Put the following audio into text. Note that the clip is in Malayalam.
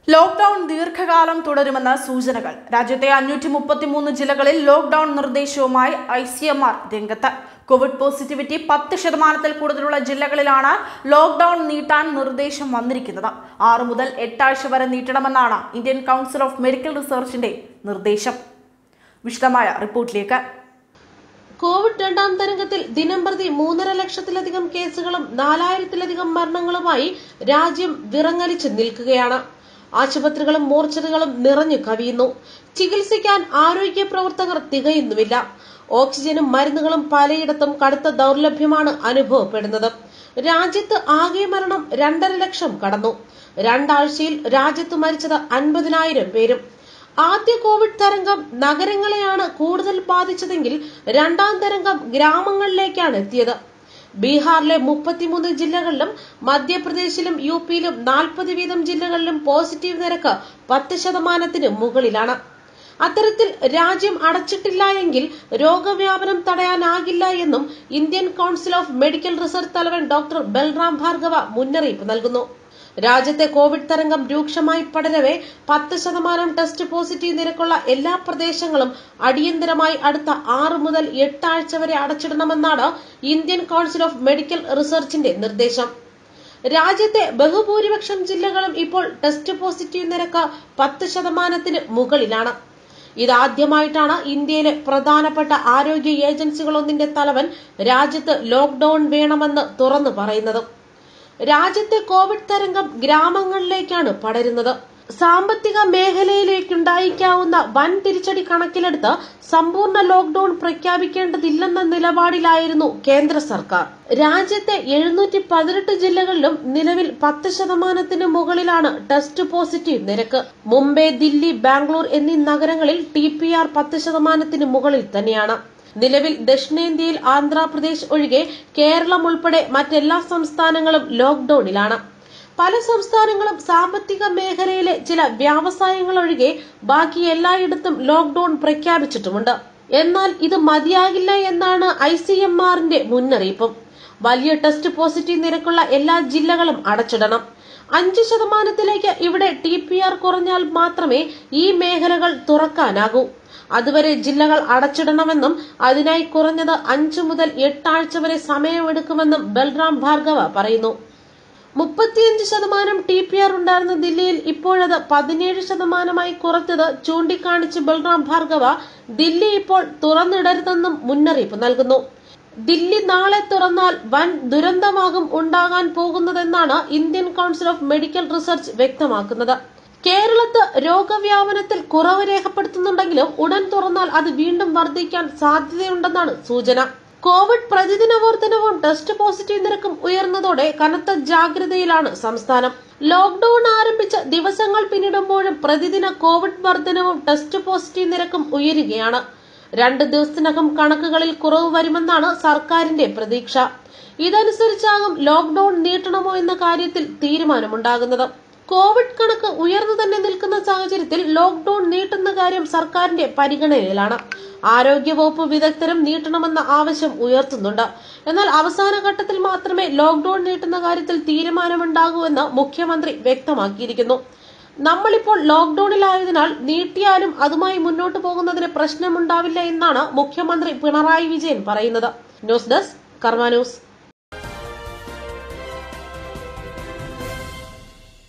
ലോക്ഡൌൺ ദീർഘകാലം തുടരുമെന്ന സൂചനകൾ രാജ്യത്തെ അഞ്ഞൂറ്റി മുപ്പത്തിമൂന്ന് ജില്ലകളിൽ ലോക്ഡൌൺ നിർദ്ദേശവുമായി ഐ സി എം ആർ രംഗത്ത് കോവിഡ് പോസിറ്റിവിറ്റി പത്ത് ശതമാനത്തിൽ കൂടുതലുള്ള ജില്ലകളിലാണ് ലോക്ഡൌൺ നീട്ടാൻ നിർദ്ദേശം വന്നിരിക്കുന്നത് ആറ് മുതൽ എട്ടാഴ്ച വരെ നീട്ടണമെന്നാണ് ഇന്ത്യൻ കൗൺസിൽ ഓഫ് മെഡിക്കൽ റിസർച്ചിന്റെ നിർദ്ദേശം വിശദമായ റിപ്പോർട്ടിലേക്ക് കോവിഡ് രണ്ടാം തരംഗത്തിൽ ദിനംപ്രതി മൂന്നര ലക്ഷത്തിലധികം കേസുകളും നാലായിരത്തിലധികം മരണങ്ങളുമായി രാജ്യം വിറങ്ങലിച്ച് നിൽക്കുകയാണ് ആശുപത്രികളും മോർച്ചറികളും നിറഞ്ഞു കവിയുന്നു ചികിത്സിക്കാൻ ആരോഗ്യ പ്രവർത്തകർ തികയുന്നുമില്ല ഓക്സിജനും മരുന്നുകളും പലയിടത്തും കടുത്ത ദൗർലഭ്യമാണ് അനുഭവപ്പെടുന്നത് രാജ്യത്ത് ആകെ മരണം രണ്ടര ലക്ഷം കടന്നു രണ്ടാഴ്ചയിൽ രാജ്യത്ത് മരിച്ചത് അൻപതിനായിരം പേരും ആദ്യ കോവിഡ് തരംഗം നഗരങ്ങളെയാണ് കൂടുതൽ ബാധിച്ചതെങ്കിൽ രണ്ടാം തരംഗം ഗ്രാമങ്ങളിലേക്കാണ് എത്തിയത് ബീഹാറിലെ മുപ്പത്തിമൂന്ന് ജില്ലകളിലും മധ്യപ്രദേശിലും യു പിയിലും നാൽപ്പത് വീതം ജില്ലകളിലും പോസിറ്റീവ് നിരക്ക് പത്ത് ശതമാനത്തിന് മുകളിലാണ് അത്തരത്തിൽ രാജ്യം അടച്ചിട്ടില്ല എങ്കിൽ രോഗവ്യാപനം തടയാനാകില്ല എന്നും Indian council of medical research തലവൻ ഡോക്ടർ ബൽറാം ഭാർഗവ മുന്നറിയിപ്പ് നൽകുന്നു രാജ്യത്തെ കോവിഡ് തരംഗം രൂക്ഷമായി പടരവെ പത്ത് ശതമാനം ടെസ്റ്റ് പോസിറ്റീവ് നിരക്കുള്ള എല്ലാ പ്രദേശങ്ങളും അടിയന്തരമായി അടുത്ത ആറ് മുതൽ എട്ട് ആഴ്ച വരെ അടച്ചിടണമെന്നാണ് ഇന്ത്യൻ കൌൺസിൽ ഓഫ് മെഡിക്കൽ റിസർച്ചിന്റെ നിർദ്ദേശം രാജ്യത്തെ ബഹുഭൂരിപക്ഷം ജില്ലകളും ഇപ്പോൾ ടെസ്റ്റ് പോസിറ്റീവ് നിരക്ക് പത്ത് ശതമാനത്തിന് മുകളിലാണ് ഇതാദ്യമായിട്ടാണ് ഇന്ത്യയിലെ പ്രധാനപ്പെട്ട ആരോഗ്യ ഏജൻസികളൊന്നിന്റെ തലവൻ രാജ്യത്ത് ലോക്ഡൌൺ വേണമെന്ന് തുറന്നു പറയുന്നത് രാജ്യത്തെ കോവിഡ് തരംഗം ഗ്രാമങ്ങളിലേക്കാണ് പടരുന്നത് സാമ്പത്തിക മേഖലയിലേക്കുണ്ടായിക്കാവുന്ന വൻ തിരിച്ചടി കണക്കിലെടുത്ത് സമ്പൂർണ്ണ ലോക്ഡൌൺ പ്രഖ്യാപിക്കേണ്ടതില്ലെന്ന നിലപാടിലായിരുന്നു കേന്ദ്ര സർക്കാർ രാജ്യത്തെ എഴുന്നൂറ്റി പതിനെട്ട് ജില്ലകളിലും നിലവിൽ പത്ത് ശതമാനത്തിന് മുകളിലാണ് ടെസ്റ്റ് പോസിറ്റീവ് നിരക്ക് മുംബൈ ദില്ലി ബാംഗ്ലൂർ എന്നീ നഗരങ്ങളിൽ ടി പി ആർ പത്ത് ശതമാനത്തിന് മുകളിൽ തന്നെയാണ് നിലവിൽ ദക്ഷിണേന്ത്യയിൽ ആന്ധ്രാപ്രദേശ് ഒഴികെ കേരളം ഉൾപ്പെടെ മറ്റെല്ലാ സംസ്ഥാനങ്ങളും ലോക്ഡൌണിലാണ് പല സംസ്ഥാനങ്ങളും സാമ്പത്തിക മേഖലയിലെ ചില വ്യാവസായങ്ങൾ ഒഴികെ ബാക്കി എല്ലായിടത്തും ലോക്ഡൌൺ പ്രഖ്യാപിച്ചിട്ടുമുണ്ട് എന്നാൽ ഇത് മതിയാകില്ല എന്നാണ് ഐ സി എം ആറിന്റെ മുന്നറിയിപ്പും വലിയ ടെസ്റ്റ് പോസിറ്റീവ് നിരക്കുള്ള എല്ലാ ജില്ലകളും അടച്ചിടണം അഞ്ച് ശതമാനത്തിലേക്ക് ഇവിടെ ടി പി ആർ കുറഞ്ഞാൽ മാത്രമേ ഈ മേഖലകൾ തുറക്കാനാകൂ അതുവരെ ജില്ലകൾ അടച്ചിടണമെന്നും അതിനായി കുറഞ്ഞത് അഞ്ചു മുതൽ എട്ടാഴ്ച വരെ സമയമെടുക്കുമെന്നും ബൽറാം ഭാർഗവ പറയുന്നു മുപ്പത്തിയഞ്ച് ശതമാനം ടി പി ആർ ഉണ്ടായിരുന്ന ദില്ലിയിൽ ഇപ്പോഴത് പതിനേഴ് ശതമാനമായി കുറച്ചത് ചൂണ്ടിക്കാണിച്ച് ബൽറാം ഭാർഗവ ദില്ലി ഇപ്പോൾ തുറന്നിടരുതെന്നും മുന്നറിയിപ്പ് നൽകുന്നു ദില്ലി നാളെ തുറന്നാൽ വൻ ദുരന്തമാകും ഉണ്ടാകാൻ പോകുന്നതെന്നാണ് Indian council of medical research വ്യക്തമാക്കുന്നത് കേരളത്ത് രോഗവ്യാപനത്തിൽ കുറവ് രേഖപ്പെടുത്തുന്നുണ്ടെങ്കിലും ഉടൻ തുറന്നാൽ അത് വീണ്ടും വർദ്ധിക്കാൻ സാധ്യതയുണ്ടെന്നാണ് സൂചന കോവിഡ് പ്രതിദിന വർധനവും ടെസ്റ്റ് പോസിറ്റീവ് നിരക്കും ഉയർന്നതോടെ കനത്ത ജാഗ്രതയിലാണ് സംസ്ഥാനം ലോക്ഡൌൺ ആരംഭിച്ച ദിവസങ്ങൾ പിന്നിടുമ്പോഴും പ്രതിദിന കോവിഡ് വർധനവും ടെസ്റ്റ് പോസിറ്റീവ് നിരക്കും ഉയരുകയാണ് രണ്ട് ദിവസത്തിനകം കണക്കുകളിൽ കുറവ് വരുമെന്നാണ് സർക്കാരിന്റെ പ്രതീക്ഷ ഇതനുസരിച്ചാകും ലോക്ഡൌൺ നീട്ടണമോ എന്ന കാര്യത്തിൽ തീരുമാനമുണ്ടാകുന്നത് കോവിഡ് കണക്ക് ഉയർന്നു തന്നെ നിൽക്കുന്ന സാഹചര്യത്തിൽ ലോക്ഡൌൺ നീട്ടുന്ന കാര്യം സർക്കാരിന്റെ പരിഗണനയിലാണ് ആരോഗ്യവകുപ്പ് വിദഗ്ധരും നീട്ടണമെന്ന ആവശ്യം ഉയർത്തുന്നുണ്ട് എന്നാൽ അവസാന ഘട്ടത്തിൽ മാത്രമേ ലോക്ഡൌൺ നീട്ടുന്ന കാര്യത്തിൽ തീരുമാനമുണ്ടാകൂ എന്ന് മുഖ്യമന്ത്രി വ്യക്തമാക്കിയിരിക്കുന്നു നമ്മളിപ്പോൾ ലോക്ഡൌണിലായതിനാൽ നീട്ടിയാലും അതുമായി മുന്നോട്ട് പോകുന്നതിന് പ്രശ്നമുണ്ടാവില്ല എന്നാണ് മുഖ്യമന്ത്രി പിണറായി വിജയൻ പറയുന്നത് ന്യൂസ് ഡെസ്ക് കർമ്മ ന്യൂസ്